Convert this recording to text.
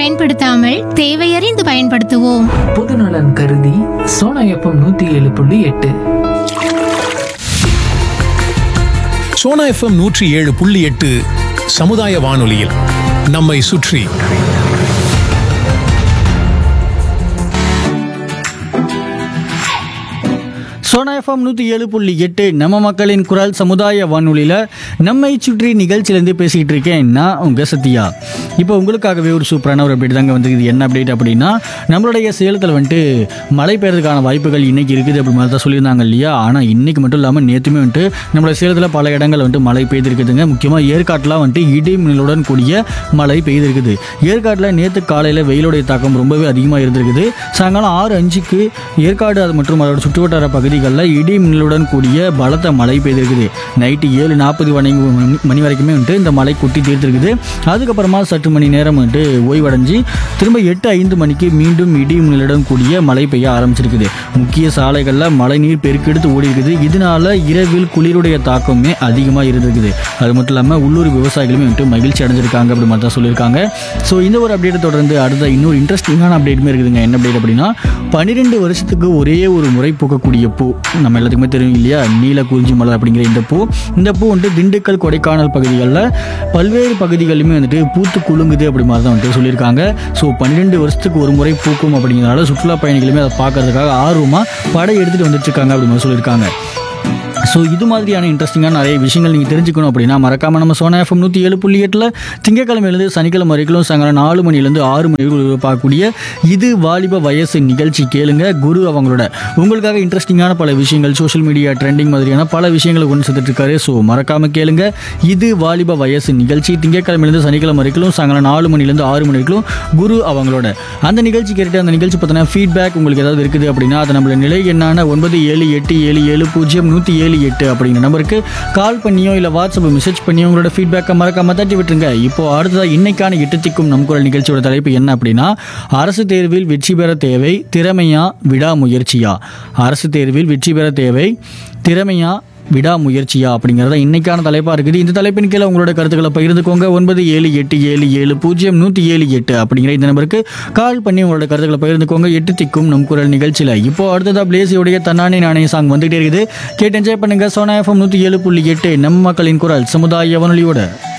பயன்படுத்தாமல் தேவையறிந்து பயன்படுத்துவோம் பொதுநலன் கருதி சோனா எஃப்எம் நூத்தி ஏழு புள்ளி எட்டு சோனா எஃப்எம் நூற்றி ஏழு புள்ளி எட்டு சமுதாய வானொலியில் நம்மை சுற்றி சோனா எஃப்எம் நூற்றி ஏழு புள்ளி எட்டு நம்ம மக்களின் குரல் சமுதாய வானொலியில் நம்மை சுற்றி நிகழ்ச்சியிலேருந்து பேசிக்கிட்டு இருக்கேன் நான் உங்கள் சத்யா இப்போ உங்களுக்காகவே ஒரு சூப்பரான ஒரு அப்டேட் தாங்க வந்திருக்குது என்ன அப்டேட் அப்படின்னா நம்மளுடைய சேலத்தில் வந்துட்டு மழை பெய்யறதுக்கான வாய்ப்புகள் இன்னைக்கு இருக்குது அப்படி மாதிரி தான் சொல்லியிருந்தாங்க இல்லையா ஆனால் இன்னைக்கு மட்டும் இல்லாமல் நேற்றுமே வந்துட்டு நம்மளுடைய சேலத்தில் பல இடங்கள் வந்துட்டு மழை பெய்திருக்குதுங்க முக்கியமாக ஏற்காட்டில் வந்துட்டு இடி மின்னலுடன் கூடிய மழை பெய்திருக்குது ஏற்காட்டில் நேற்று காலையில் வெயிலுடைய தாக்கம் ரொம்பவே அதிகமாக இருந்திருக்குது சாயங்காலம் ஆறு அஞ்சுக்கு ஏற்காடு அது மற்றும் அதோட சுற்றுவட்டார பகுதிகளில் இடி மின்னலுடன் கூடிய பலத்த மழை பெய்திருக்குது நைட்டு ஏழு நாற்பது மணி மணி வரைக்குமே வந்துட்டு இந்த மழை கொட்டி தீர்த்திருக்குது அதுக்கப்புறமா சற்று மணி நேரம் வந்துட்டு ஓய்வடைஞ்சு திரும்ப எட்டு ஐந்து மணிக்கு மீண்டும் இடி மின்னலுடன் கூடிய மழை பெய்ய ஆரம்பிச்சிருக்குது முக்கிய சாலைகளில் மழைநீர் பெருக்கெடுத்து ஓடி இருக்குது இதனால இரவில் குளிருடைய தாக்கமே அதிகமாக இருந்திருக்குது அது மட்டும் இல்லாமல் உள்ளூர் விவசாயிகளுமே வந்துட்டு மகிழ்ச்சி அடைஞ்சிருக்காங்க அப்படி மாதிரி தான் சொல்லியிருக்காங்க ஸோ இந்த ஒரு அப்டேட்டை தொடர்ந்து அடுத்த இன்னொரு இன்ட்ரெஸ்டிங்கான அப்டேட்டுமே இருக்குதுங்க என்ன அப்டேட் அப்படின்னா பன்னிரெண்டு வருஷத்துக்கு ஒரே ஒரு முறை பூக்கக்கூடிய பூ நம்ம எல்லாத்துக்குமே தெரியும் இல்லையா நீல குறிஞ்சி மலர் அப்படிங்கிற இந்த பூ இந்த பூ வந்துட்டு திண்டுக்கல் கொடைக்கானல் பகுதிகளில் பல்வேறு பகுதிகளிலுமே வந்துட்டு பூத்து குலுங்குது அப்படி மாதிரி தான் வந்துட்டு சொல்லியிருக்காங்க ஸோ பன்னிரெண்டு வருஷத்துக்கு ஒரு முறை பூக்கும் அப்படிங்கிறனால சுற்றுலா பயணிகளுமே அதை பார்க்கறதுக்காக ஆர்வமாக படை எடுத்துகிட்டு வந்துட்டு இருக்காங்க அப்படி மாதிரி சொல்லியிருக்காங்க ஸோ இது மாதிரியான இன்ட்ரெஸ்டிங்கான நிறைய விஷயங்கள் நீங்கள் தெரிஞ்சுக்கணும் அப்படின்னா மறக்காம நம்ம சோனா எஃப்எம் நூற்றி ஏழு புள்ளி எட்டில் திங்கக்கிழமையிலேருந்து சனிக்கிழமை வரைக்கும் சாயங்காலம் நாலு மணிலேருந்து ஆறு மணி வரைக்கும் பார்க்கக்கூடிய இது வாலிப வயசு நிகழ்ச்சி கேளுங்க குரு அவங்களோட உங்களுக்காக இன்ட்ரெஸ்டிங்கான பல விஷயங்கள் சோஷியல் மீடியா ட்ரெண்டிங் மாதிரியான பல விஷயங்களை கொண்டு சேர்த்துட்டு இருக்காரு ஸோ மறக்காம கேளுங்க இது வாலிப வயசு நிகழ்ச்சி திங்கக்கிழமையிலேருந்து சனிக்கிழமை வரைக்கும் சாயங்காலம் நாலு மணிலேருந்து ஆறு மணி வரைக்கும் குரு அவங்களோட அந்த நிகழ்ச்சி கேட்டுட்டு அந்த நிகழ்ச்சி பார்த்தீங்கன்னா ஃபீட்பேக் உங்களுக்கு ஏதாவது இருக்குது அப்படின்னா அதை நம்மளோட நிலை என்னான ஒன்பது ஏழு எட்டு ஏழு ஏழு பூஜ்ஜியம் நூற்றி ஏழு எட்டு அப்படிங்கிற நம்பருக்கு கால் பண்ணியோ இல்லை வாட்ஸ்அப் மெசேஜ் பண்ணியோ உங்களோட ஃபீட்பேக்கை மறக்காம தட்டி விட்டுருங்க இப்போ அடுத்ததாக இன்னைக்கான எட்டுத்திக்கும் நம் குரல் நிகழ்ச்சியோட தலைப்பு என்ன அப்படின்னா அரசு தேர்வில் வெற்றி பெற தேவை திறமையா விடாமுயற்சியா அரசு தேர்வில் வெற்றி பெற தேவை திறமையா விடாமுயற்சியா அப்படிங்கிறத இன்னைக்கான தலைப்பாக இருக்குது இந்த தலைப்பின் கீழே உங்களோட கருத்துக்களை பகிர்ந்துக்கோங்க ஒன்பது ஏழு எட்டு ஏழு ஏழு பூஜ்ஜியம் நூற்றி ஏழு எட்டு அப்படிங்கிற இந்த நம்பருக்கு கால் பண்ணி உங்களோட கருத்துக்களை பகிர்ந்துக்கோங்க எட்டு திக்கும் நம் குரல் நிகழ்ச்சியில் இப்போ அடுத்ததாக பிளேசியோடைய தன்னானே நானே சாங் வந்துகிட்டே இருக்குது கேட்டு என்ஜாய் பண்ணுங்க சோனா எஃப்எம் நூற்றி ஏழு புள்ளி எட்டு நம்ம மக்களின் குரல் சமுதாய வானொலியோட